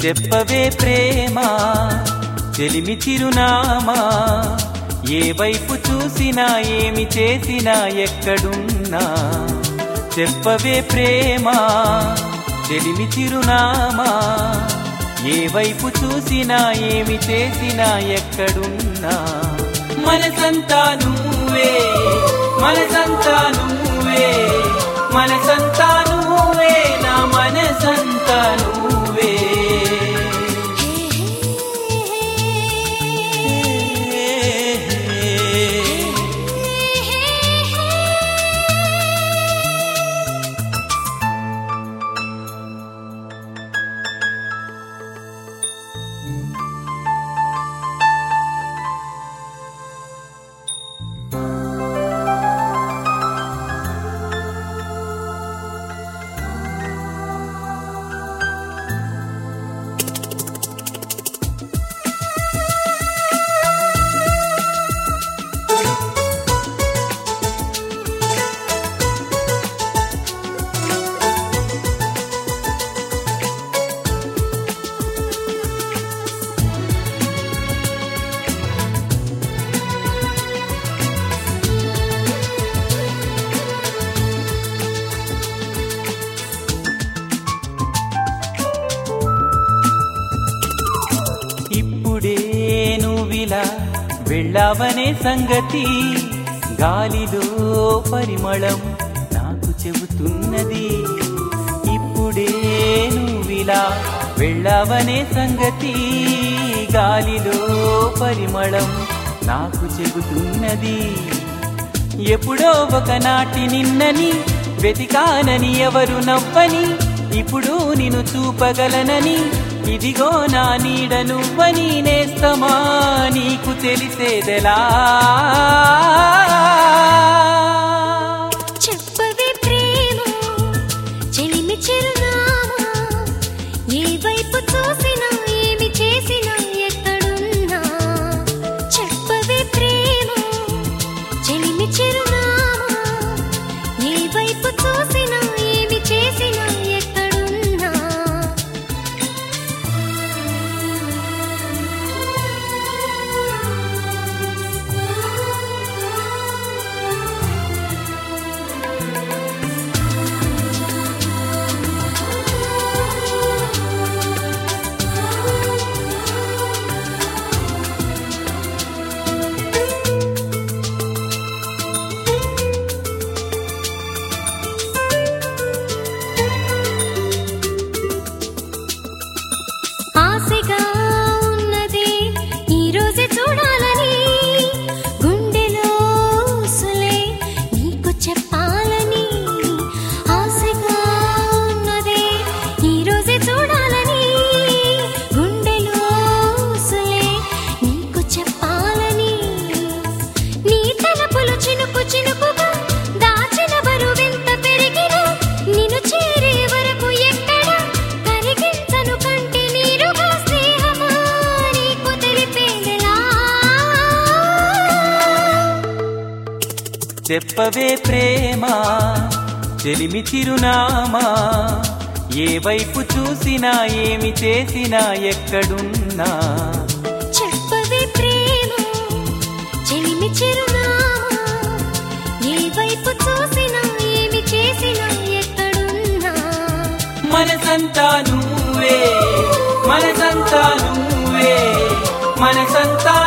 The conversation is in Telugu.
చెప్పవే ప్రేమ చెలిమి చిరునామా ఏ వైపు చూసినా ఏమి చేసినా ఎక్కడున్నా చెప్పవే ప్రేమ చెలిమి చిరునామా ఏ వైపు చూసినా ఏమి చేసినా ఎక్కడున్నా మనసంతా నువ్వే మనసంతా నువ్వే మనసంతా నువ్వే నా మనసంతా నువ్వే ఇప్పుడే నువ్విలా వెళ్ళావనే సంగతి గాలిలో పరిమళం నాకు చెబుతున్నది ఇప్పుడే నువ్విలా వెళ్ళావనే సంగతి గాలిలో పరిమళం నాకు చెబుతున్నది ఎప్పుడో ఒకనాటి నిన్నని వెతికానని ఎవరు నవ్వని ఇప్పుడు నిన్ను చూపగలనని ఇదిగో నా నీడ నువ్వని నేస్తమా నీకు తెలిసేదెలా చెప్పవే ప్రేమ చెలిమి చిరునామా ఏ వైపు చూసినా ఏమి చేసినా ఎక్కడున్నా చెప్పవే ప్రేమ చెలిమి చిరునామా ఏ వైపు చూసినా ఏమి చేసినా ఎక్కడున్నా ఆశగా ఉన్నది ఈ రోజే చూడాలని గుండెలో సులే నీకు చెప్పాలని ఆశగా ఉన్నది ఈ రోజే చూడాలని గుండెలో సులే నీకు చెప్పాలని నీ తలపులు చినుకు చినుకుగా దాచిన బరువెంత పెరిగినా నిన్ను చేరే వరకు ఎక్కడ కరిగించను కంటి నీరుగా స్నేహమా నీకు తెలిపేదెలా చెప్పవే ప్రేమ చెలిమి చిరునామా ఏ వైపు చూసినా ఏమి చేసినా ఎక్కడున్నా చెప్పవే ప్రేమ చెలిమి చిరునామా ఏ వైపు చూసినా ఏమి చేసినా ఎక్కడున్నా మనసంతా నువ్వే మనసంతా నువ్వే మనసంతా